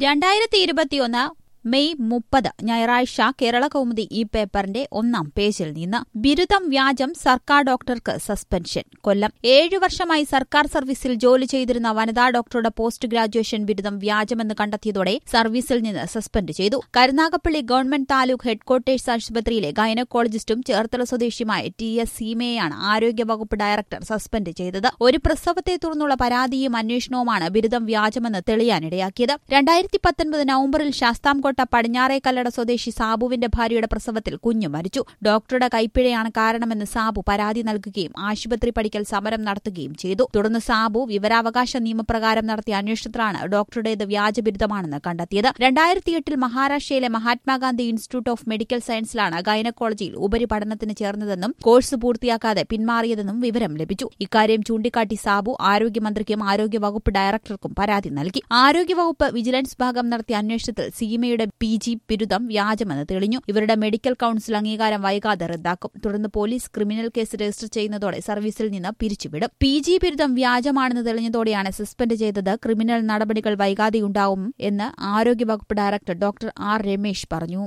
രണ്ടായിരത്തി ഇരുപത്തിയൊന്ന് മെയ് മുപ്പത് ഞായറാഴ്ച കേരള കൗമുദി ഈ പേപ്പറിന്റെ ഒന്നാം പേജിൽ നിന്ന് ബിരുദം വ്യാജം സർക്കാർ ഡോക്ടർക്ക് സസ്പെൻഷൻ കൊല്ലം ഏഴു വർഷമായി സർക്കാർ സർവീസിൽ ജോലി ചെയ്തിരുന്ന വനിതാ ഡോക്ടറുടെ പോസ്റ്റ് ഗ്രാജുവേഷൻ ബിരുദം വ്യാജമെന്ന് കണ്ടെത്തിയതോടെ സർവീസിൽ നിന്ന് സസ്പെൻഡ് ചെയ്തു കരുനാഗപ്പള്ളി ഗവൺമെന്റ് താലൂക്ക് ഹെഡ്ക്വാർട്ടേഴ്സ് ആശുപത്രിയിലെ ഗൈനക്കോളജിസ്റ്റും ചേർത്തല സ്വദേശിയുമായ ടി എസ് സീമയെയാണ് ആരോഗ്യവകുപ്പ് ഡയറക്ടർ സസ്പെൻഡ് ചെയ്തത് ഒരു പ്രസവത്തെ തുടർന്നുള്ള പരാതിയും അന്വേഷണവുമാണ് ബിരുദം വ്യാജമെന്ന് തെളിയാനിടയാക്കിയത് രണ്ടായിരത്തി പത്തൊൻപത് നവംബറിൽ ശാസ്താംകോട്ട പടിഞ്ഞാറേക്കല്ലട സ്വദേശി സാബുവിന്റെ ഭാര്യയുടെ പ്രസവത്തിൽ കുഞ്ഞു മരിച്ചു ഡോക്ടറുടെ കൈപ്പിഴയാണ് കാരണമെന്ന് സാബു പരാതി നൽകുകയും ആശുപത്രി പഠിക്കൽ സമരം നടത്തുകയും ചെയ്തു തുടർന്ന് സാബു വിവരാവകാശ നിയമപ്രകാരം നടത്തിയ അന്വേഷണത്തിലാണ് ഡോക്ടറുടേത് വ്യാജബിരുദമാണെന്ന് കണ്ടെത്തിയത് രണ്ടായിരത്തിയെട്ടിൽ മഹാരാഷ്ട്രയിലെ മഹാത്മാഗാന്ധി ഇൻസ്റ്റിറ്റ്യൂട്ട് ഓഫ് മെഡിക്കൽ സയൻസിലാണ് ഗൈനക്കോളജിയിൽ ഉപരിപഠനത്തിന് ചേർന്നതെന്നും കോഴ്സ് പൂർത്തിയാക്കാതെ പിന്മാറിയതെന്നും വിവരം ലഭിച്ചു ഇക്കാര്യം ചൂണ്ടിക്കാട്ടി സാബു ആരോഗ്യമന്ത്രിക്കും ആരോഗ്യവകുപ്പ് ഡയറക്ടർക്കും പരാതി നൽകി ആരോഗ്യവകുപ്പ് വിജിലൻസ് വിഭാഗം നടത്തിയ അന്വേഷണത്തിൽ സീമയുടെ പി ജി ബിരുദം വ്യാജമെന്ന് തെളിഞ്ഞു ഇവരുടെ മെഡിക്കൽ കൌൺസിൽ അംഗീകാരം വൈകാതെ റദ്ദാക്കും തുടർന്ന് പോലീസ് ക്രിമിനൽ കേസ് രജിസ്റ്റർ ചെയ്യുന്നതോടെ സർവീസിൽ നിന്ന് പിരിച്ചുവിടും പി ജി ബിരുദം വ്യാജമാണെന്ന് തെളിഞ്ഞതോടെയാണ് സസ്പെൻഡ് ചെയ്തത് ക്രിമിനൽ നടപടികൾ വൈകാതെയുണ്ടാവും എന്ന് ആരോഗ്യവകുപ്പ് ഡയറക്ടർ ഡോക്ടർ ആർ രമേശ് പറഞ്ഞു